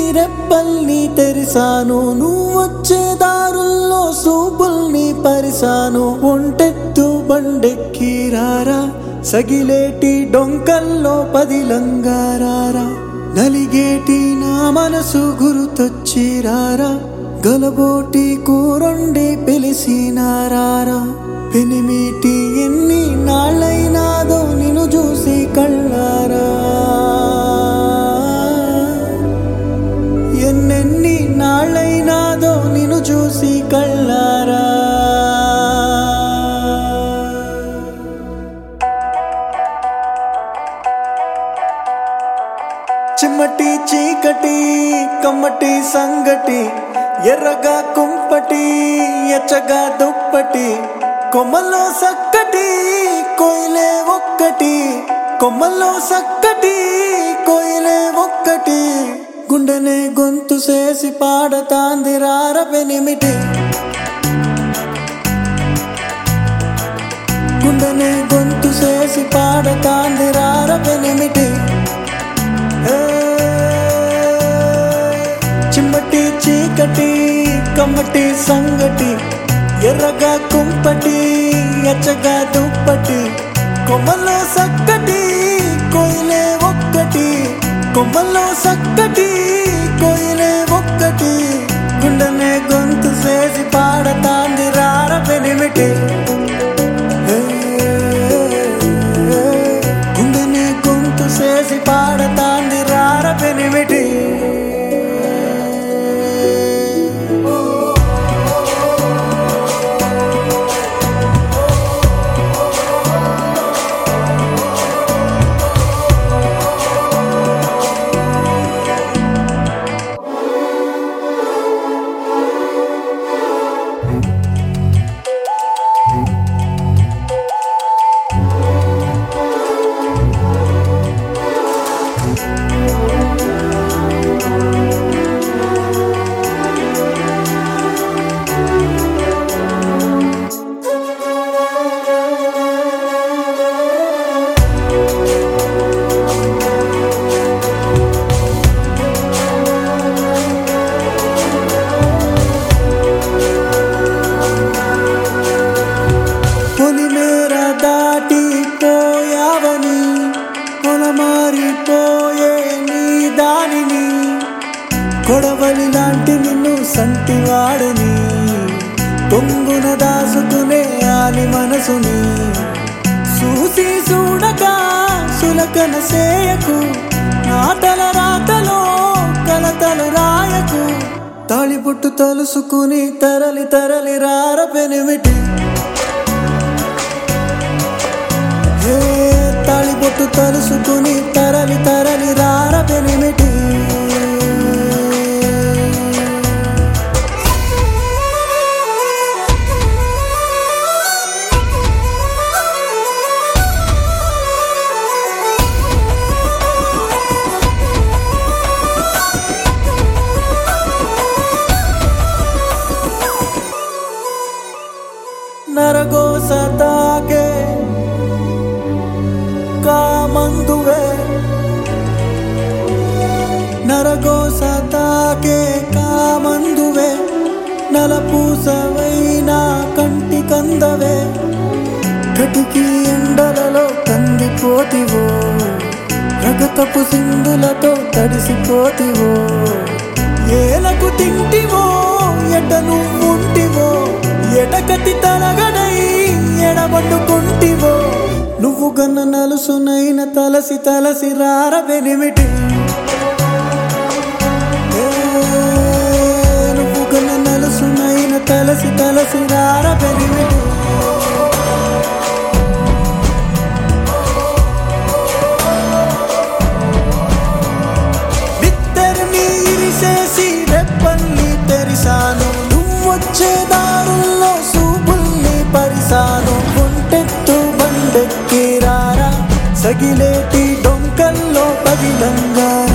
రెప్పల్ని తెరిసాను నువ్వొచ్చే దారుల్లో సూపుల్ని పరిసాను ఒంటెత్తు బండెక్కి రారా సగిలేటి డొంకల్లో పదిలంగారారా నలిగేటి నా మనసు గురుతొచ్చి రారా గలబోటి కూరొండి పిలిసినారారా పెనిమిటి ఎన్ని నాళ్ళైనాదో నిన్ను చూసి కళ్ళారా ఎన్నెన్ని నాళ్ళైనాదో నిన్ను చూసి కళ్ళారా చిమ్మటి చీకటి కమ్మటి సంగటి ఎర్రగా కుంపటి ఎచ్చగా దుప్పటి కొమ్మల్లో సక్కటి కోయిలే ఒక్కటి కొమ్మల్లో సక్కటి కోయిలే ఒక్కటి గుండెనే గొంతు చేసి పాడతాంది రార పెనిమిటి గుండెనే గొంతు చేసి పాడతాంది రార పెనిమిటి ఏ, చిమ్మటి చీకటి కమ్మటి సంగటి ఎర్రగా కుంపటి ఎచ్చగా దుప్పటి కొమ్మల్లో సక్కటి కోయిలే ఒక్కటి కొమ్మల్లో సక్కటి కోయిలే ఒక్కటి గుండెనే గొంతు చేసి పాడతాంది రార పెనిమిటి ఏ, గుండెనే గొంతు చేసి పాడతాంది రార పెనిమిటి పొలిమేర దాటి పోయావని పొలమారిపోయే నీ దానిని కొడవలి లాంటి నిన్ను సంటివాడని పొంగున దాసుకునే ఆలి మనసుని చూసి చూడక సులకన సేయకు నాటల రాతలో కలతలు రాయకు తాళిబొట్టు తలుసుకుని తరలి తరలి రార పెనిమిటి ఏ తాళిబొట్టు తలుసుకుని తరలి తరలి రార పెనిమిటి నరగోస తాకే కామందువే నరగోస తాకే కామందువే నలపూసవైనా కంటి కందవే కటికి ఎండలలో కందిపోతివో రగతపు సింధులతో తడిసిపోతివో ఏలకు తింటివో ఎట నువ్వుంటివో ఎటకటి తలగడై ఎడబడ్డుకుంటివో నువ్వు గన్న నలుసునైన తలసి తలసి రార బెనిమిటి ఏ, నువ్వు గన్న నలుసునైన తలసి తలసి రార బెనిమిటి బిత్తరిని ఇరిసేసి రెప్పల్ని తెరిసాను నువ్వొచ్చే దారుల్లో సూపుల్ని పరిసాను ఒంటెత్తు బండెక్కి రారా సగిలేటి డొంకల్లో పగిలంగా